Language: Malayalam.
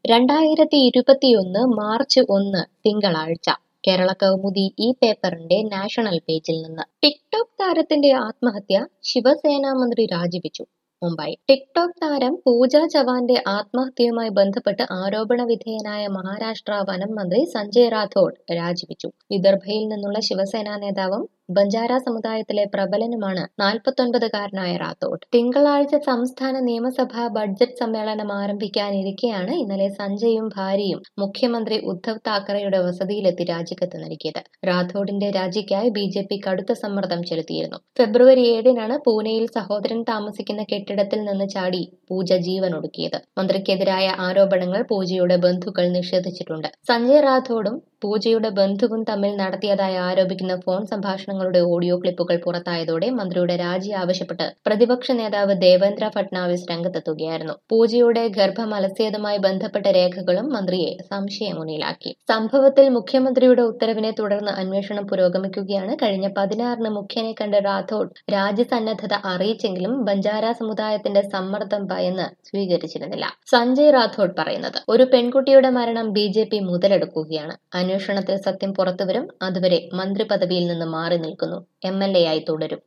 രണ്ടായിരത്തി ഇരുപത്തിയൊന്ന് മാർച്ച് ഒന്ന് തിങ്കളാഴ്ച കേരള കൗമുദി ഈ പേപ്പറിന്റെ നാഷണൽ പേജിൽ നിന്ന് ടിക്ടോക് താരത്തിന്റെ ആത്മഹത്യ ശിവസേനാ മന്ത്രി രാജിവെച്ചു മുംബൈ ടിക്ടോക് താരം പൂജ ചവാന്റെ ആത്മഹത്യയുമായി ബന്ധപ്പെട്ട് ആരോപണ വിധേയനായ മഹാരാഷ്ട്ര വനം മന്ത്രി സഞ്ജയ് റാത്തോഡ് രാജിവെച്ചു വിദർഭയിൽ നിന്നുള്ള ശിവസേനാ നേതാവും ബഞ്ചാര സമുദായത്തിലെ പ്രബലനുമാണ് നാൽപ്പത്തൊൻപതുകാരനായ റാത്തോഡ് തിങ്കളാഴ്ച സംസ്ഥാന നിയമസഭാ ബഡ്ജറ്റ് സമ്മേളനം ആരംഭിക്കാനിരിക്കെയാണ് ഇന്നലെ സഞ്ജയും ഭാര്യയും മുഖ്യമന്ത്രി ഉദ്ധവ് താക്കറെയുടെ വസതിയിലെത്തി രാജിക്കത്ത് നൽകിയത് റാത്തോഡിന്റെ രാജിക്കായി ബി ജെ പി കടുത്ത സമ്മർദ്ദം ചെലുത്തിയിരുന്നു ഫെബ്രുവരി ഏഴിനാണ് പൂനെയിൽ സഹോദരൻ താമസിക്കുന്ന കെട്ടിടത്തിൽ നിന്ന് ചാടി പൂജ ജീവനൊടുക്കിയത് മന്ത്രിക്കെതിരായ ആരോപണങ്ങൾ പൂജയുടെ ബന്ധുക്കൾ നിഷേധിച്ചിട്ടുണ്ട് സഞ്ജയ് റാത്തോഡും പൂജയുടെ ബന്ധുവും തമ്മിൽ നടത്തിയതായി ആരോപിക്കുന്ന ഫോൺ സംഭാഷണങ്ങളുടെ ഓഡിയോ ക്ലിപ്പുകൾ പുറത്തായതോടെ മന്ത്രിയുടെ രാജി ആവശ്യപ്പെട്ട് പ്രതിപക്ഷ നേതാവ് ദേവേന്ദ്ര ഫട്നാവിസ് രംഗത്തെത്തുകയായിരുന്നു പൂജയുടെ ഗർഭം അലസിയതുമായി ബന്ധപ്പെട്ട രേഖകളും മന്ത്രിയെ സംശയമുന്നിലാക്കി സംഭവത്തിൽ മുഖ്യമന്ത്രിയുടെ ഉത്തരവിനെ തുടർന്ന് അന്വേഷണം പുരോഗമിക്കുകയാണ് കഴിഞ്ഞ പതിനാറിന് മുഖ്യനെ കണ്ട് റാത്തോഡ് രാജ്യസന്നദ്ധത അറിയിച്ചെങ്കിലും ബഞ്ചാര സമുദായത്തിന്റെ സമ്മർദ്ദം ഭയന്ന് സ്വീകരിച്ചിരുന്നില്ല സഞ്ജയ് റാത്തോഡ് പറയുന്നത് ഒരു പെൺകുട്ടിയുടെ മരണം ബി ജെ പി മുതലെടുക്കുകയാണ് അന്വേഷണത്തിൽ സത്യം പുറത്തുവരും അതുവരെ മന്ത്രി പദവിയിൽ നിന്ന് മാറി നിൽക്കുന്നു എം എൽ എ ആയി തുടരും